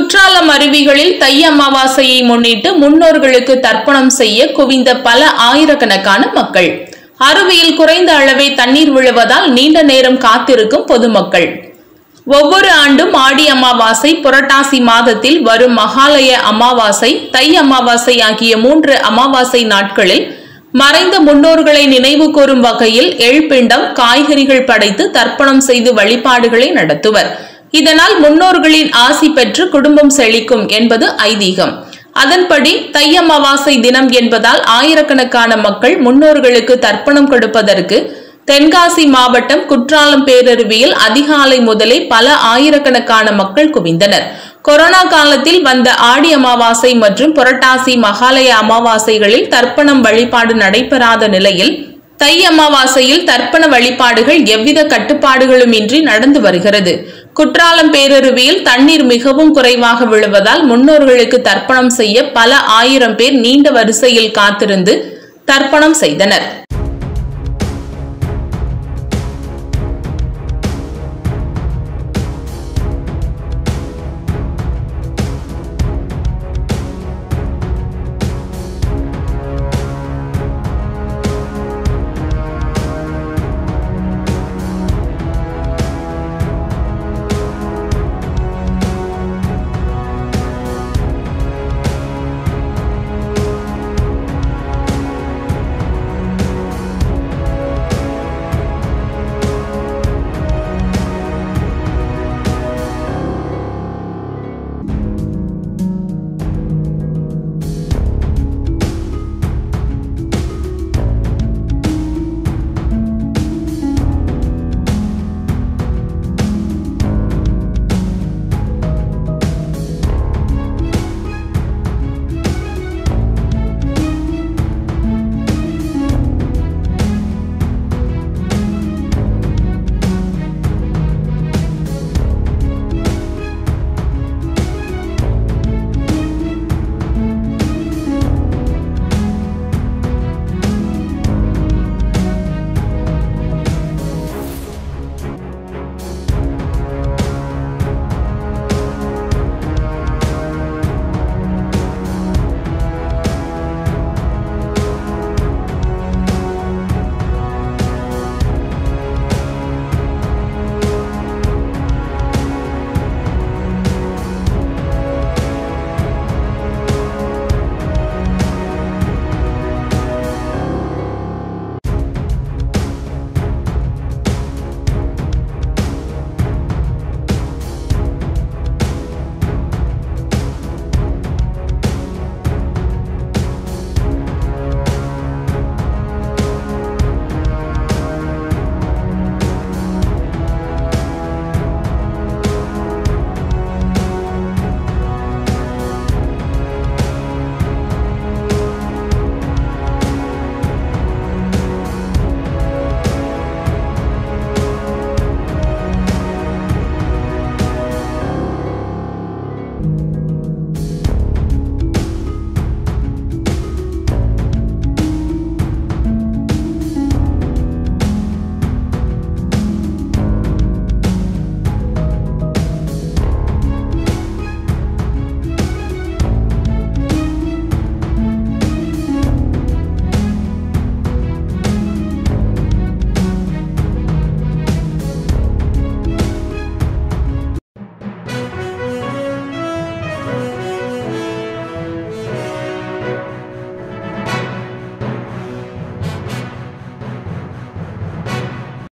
குற்றாலம் அருவிகளில் தை அமாவாசையை முன்னிட்டு முன்னோர்களுக்கு தர்ப்பணம் செய்ய குவிந்த பல ஆயிரக்கணக்கான மக்கள் அருவியில் குறைந்த அளவே தண்ணீர் விழுவதால் நீண்ட நேரம் காத்திருக்கும் பொதுமக்கள் ஒவ்வொரு ஆண்டும் ஆடி அமாவாசை புரட்டாசி மாதத்தில் வரும் மகாலய அமாவாசை தை அமாவாசை ஆகிய மூன்று அமாவாசை நாட்களில் மறைந்த முன்னோர்களை நினைவு கூறும் வகையில் எழ்பிண்டம் காய்கறிகள் படைத்து தர்ப்பணம் செய்து வழிபாடுகளை நடத்துவர் இதனால் முன்னோர்களின் ஆசி பெற்று குடும்பம் செழிக்கும் என்பது ஐதீகம் அதன்படி தை அமாவாசை தினம் என்பதால் ஆயிரக்கணக்கான மக்கள் முன்னோர்களுக்கு தர்ப்பணம் கொடுப்பதற்கு தென்காசி மாவட்டம் குற்றாலம் பேரருவியில் அதிகாலை முதலே பல ஆயிரக்கணக்கான மக்கள் குவிந்தனர் கொரோனா காலத்தில் வந்த ஆடி அமாவாசை மற்றும் புரட்டாசி மகாலய அமாவாசைகளில் தர்ப்பணம் வழிபாடு நடைபெறாத நிலையில் தை அமாவாசையில் தர்ப்பண வழிபாடுகள் எவ்வித கட்டுப்பாடுகளும் இன்றி நடந்து வருகிறது குற்றாலம் பேரருவியில் தண்ணீர் மிகவும் குறைவாக விழுவதால் முன்னோர்களுக்கு தர்ப்பணம் செய்ய பல ஆயிரம் பேர் நீண்ட வரிசையில் காத்திருந்து தர்ப்பணம் செய்தனர்